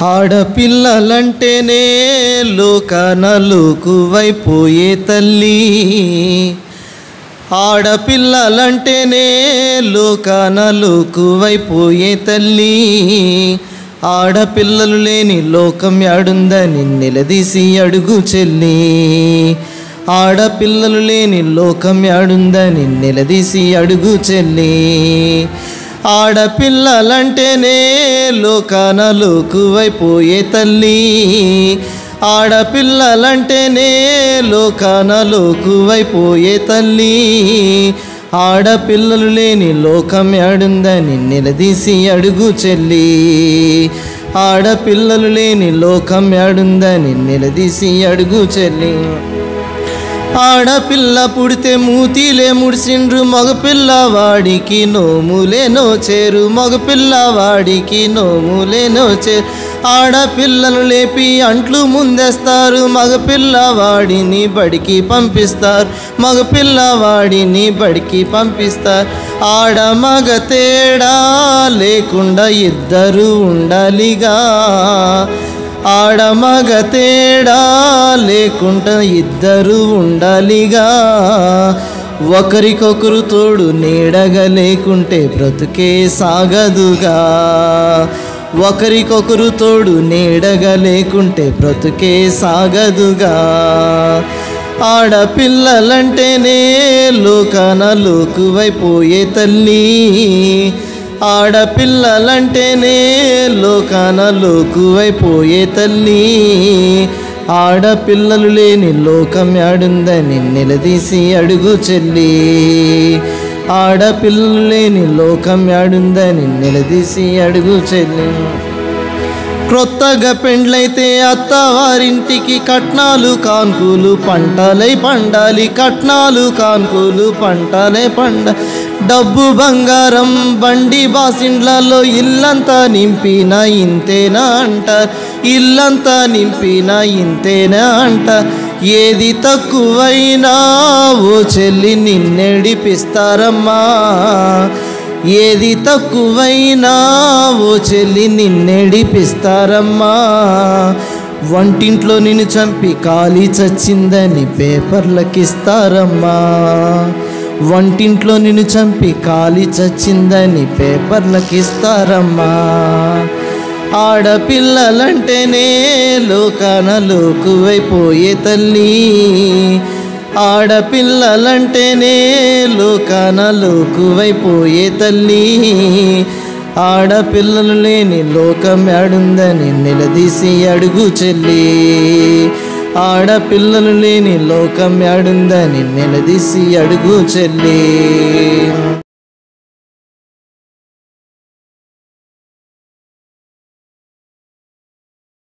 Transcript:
ఆడపిల్లలంటేనే లోకనలుకువైపోయే తల్లి ఆడపిల్లలంటేనే లోకనలుకువైపోయే తల్లి ఆడపిల్లలు లేని లోకం యాడుందని నిలదీసి అడుగు చెల్లి ఆడపిల్లలు లేని లోకం యాడుందని నిలదీసి అడుగు చెల్లి ఆడపిల్లలంటేనే లోకానలోకువైపోయే తల్లి ఆడపిల్లలంటేనే లోకానలోకువైపోయే తల్లి ఆడపిల్లలు లేని లోకం యాడుందని నిలదీసి అడుగు చెల్లి ఆడపిల్లలు లేని లోకం యాడుందని నిలదీసి అడుగు చెల్లి ఆడపిల్ల పుడితే మూతిలే ముడిసిండ్రు మగపిల్ల వాడికి నోములే నోచేరు మగపిల్ల వాడికి నోములే నోచేరు ఆడపిల్లను లేపి అంట్లు ముందేస్తారు మగపిల్ల వాడిని బడికి పంపిస్తారు మగపిల్ల వాడిని బడికి పంపిస్తారు ఆడ మగ తేడా లేకుండా ఇద్దరు ఉండాలిగా ఆడమగ తేడా లేకుండా ఇద్దరు ఉండాలిగా ఒకరికొకరు తోడు నీడగా లేకుంటే బ్రతుకే సాగదుగా ఒకరికొకరు తోడు నీడగా లేకుంటే బ్రతుకే సాగదుగా ఆడపిల్లలంటేనే లోకానలోకువైపోయే తల్లి ఆడపిల్లలంటేనే లోకానలోకువైపోయే తల్లి ఆడపిల్లలు లేని లోకం యాడుందని నిలదీసి అడుగు చెల్లి ఆడపిల్లలు లేని లోకం యాడుందని నిలదీసి అడుగు చెల్లి క్రొత్తగా పెండ్లైతే అత్తవారింటికి కట్నాలు కాన్కులు పంటలై పండాలి కట్నాలు కాన్కులు పంటలై పండ డబ్బు బంగారం బండి బాసిండ్లలో ఇల్లంతా నింపిన ఇంతేనా అంటారు ఇల్లంతా నింపిన ఇంతేనా అంట ఏది తక్కువైనా ఓ చెల్లి నిన్నెడిపిస్తారమ్మా ఏది తక్కువైనా ఓ చెల్లి నిన్నెడిపిస్తారమ్మా వంటింట్లో నిన్ను చంపి కాలి చచ్చిందని పేపర్లకిస్తారమ్మా వంటింట్లో నిన్ను చంపి కాలి చచ్చిందని పేపర్లకిస్తారమ్మా ఆడపిల్లలంటేనే లోకానలోకువైపోయే తల్లి ఆడపిల్లలంటేనే లోకానలోకువైపోయే తల్లి ఆడపిల్లలు లేని లోకం యాడుందని నిలదీసి అడుగు చెల్లి ఆడపిల్లలు లేని లోకం యాడుందని నిలదీసి అడుగు చెల్లి